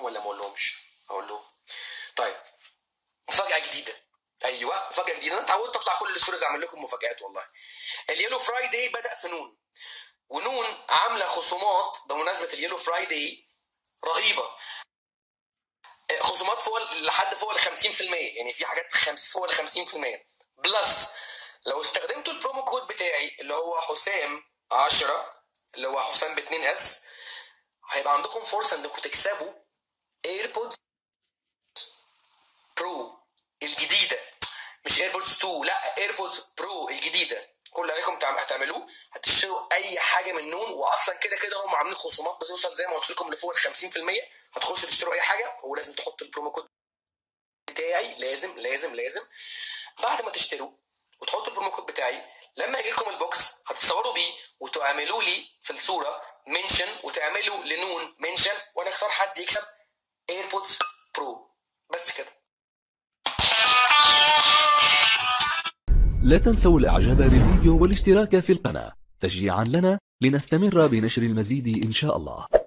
لهم ولا ما اقولهمش اقول لهم طيب مفاجاه جديده ايوه مفاجاه جديده انا اتعودت اطلع كل الستوريز اعمل لكم مفاجات والله اليلو فرايداي بدا في نون ونون عامله خصومات بمناسبه اليلو فرايداي رهيبه خصومات فوق لحد فوق ال 50% يعني في حاجات خمس فوق ال 50% بلس لو استخدمتوا البرومو كود بتاعي اللي هو حسام 10 اللي هو حسام ب 2 اس هيبقى عندكم فرصه انكم تكسبوا ايربودز برو الجديده مش ايربودز 2 لا ايربودز برو الجديده كل اللي عليكم تعم- هتعملوه هتشتروا اي حاجه من نون واصلا كده كده هم عاملين خصومات بتوصل زي ما قلت لكم لفوق ال 50% هتخشوا تشتروا اي حاجه ولازم تحطوا البرومو كود بتاعي لازم لازم لازم بعد ما تشتروا وتحطوا البرومو كود بتاعي لما يجي لكم البوكس هتتصوروا بيه وتعملوا لي في الصوره منشن وتعملوا لنون منشن وانا اختار حد يكسب ايربودز برو بس كده لا تنسوا الاعجاب بالفيديو والاشتراك في القناة تشجيعا لنا لنستمر بنشر المزيد ان شاء الله